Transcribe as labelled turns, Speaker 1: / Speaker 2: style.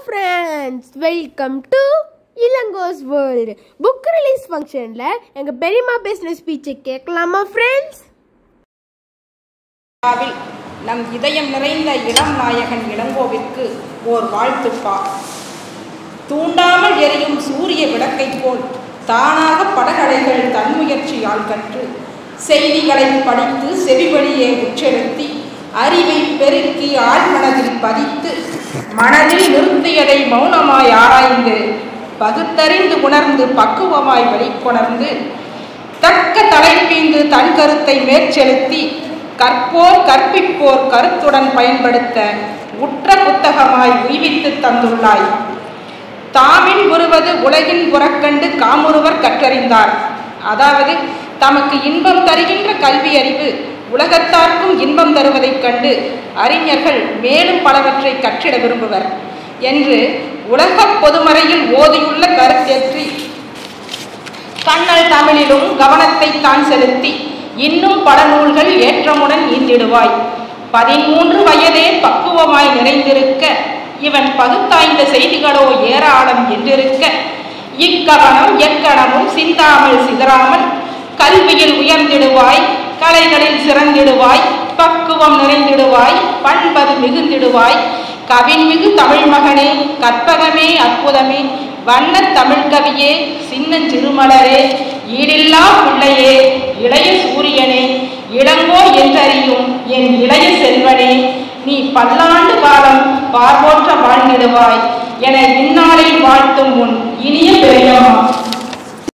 Speaker 1: friends welcome to இளங்கோஸ் world book release ஃபங்க்ஷனில் எங்கள் பெரியம்மா பேசின ஸ்பீச்சை கேட்கலாமா ஃப்ரெண்ட்ஸ்
Speaker 2: விழாவில் நம் இதயம் நிறைந்த இளம் நாயகன் இளங்கோவிற்கு ஓர் வாழ்த்துப்பா தூண்டாமல் எரியும் சூரிய விளக்கைப் போல் தானாக படகடைகள் தன்முயற்சியால் கற்று செய்திகளை படித்து செவிவழியே உச்செலுத்தி அறிவை பெருக்கி ஆழ்மனதில் பதித்து மனதில் நிறுத்தியதை மௌனமாய் ஆராய்ந்து பகுத்தறிந்து உணர்ந்து பக்குவமாய் வெளிக்கொணர்ந்து தக்க தலைப்பீந்து தன் கருத்தை மேற்செலுத்தி கற்போர் கற்பிப்போர் கருத்துடன் பயன்படுத்த உற்ற புத்தகமாய் உய்வித்து தந்துள்ளாய் தாமின் உருவது உலகின் புறக்கண்டு காமுருவர் கற்றறிந்தார் அதாவது தமக்கு இன்பம் தருகின்ற கல்வி அறிவு உலகத்தார்க்கும் இன்பம் தருவதைக் கண்டு அறிஞர்கள் மேலும் பலவற்றை கற்றிட விரும்புவர் என்று உலகப் பொதுமறையில் ஓதியுள்ள கருத்தேற்றி கண்ணல் தமிழிலும் கவனத்தை தான் செலுத்தி இன்னும் பல நூல்கள் ஏற்றமுடன் ஈந்திடுவாய் பதிமூன்று வயதே பக்குவமாய் நிறைந்திருக்க இவன் பகுத்தாய்ந்த செய்திகளோ ஏராளம் என்றிருக்க இக்கவனம் எக்கணமும் சிந்தாமல் சிதறாமல் கல்வியில் உயர்ந்திடுவாய் கலைகளில் சிறந்திடுவாய் பக்குவம் நிறைந்திடுவாய் பண்பது மிகுந்திடுவாய் கவின்மிகு தமிழ் மகனே கற்பகமே அற்புதமே வண்ண தமிழ் கவியே சின்னஞ்சிறுமலரே ஈடில்லா பிள்ளையே இளைய சூரியனே இளங்கோ என்றறியும் என் இளைய செல்வனே நீ பல்லாண்டு காலம் பார்வோற்ற வாழ்ந்திடுவாய் என இந்நாளில் வாழ்த்தும் உன் இனிய பெரியம்மா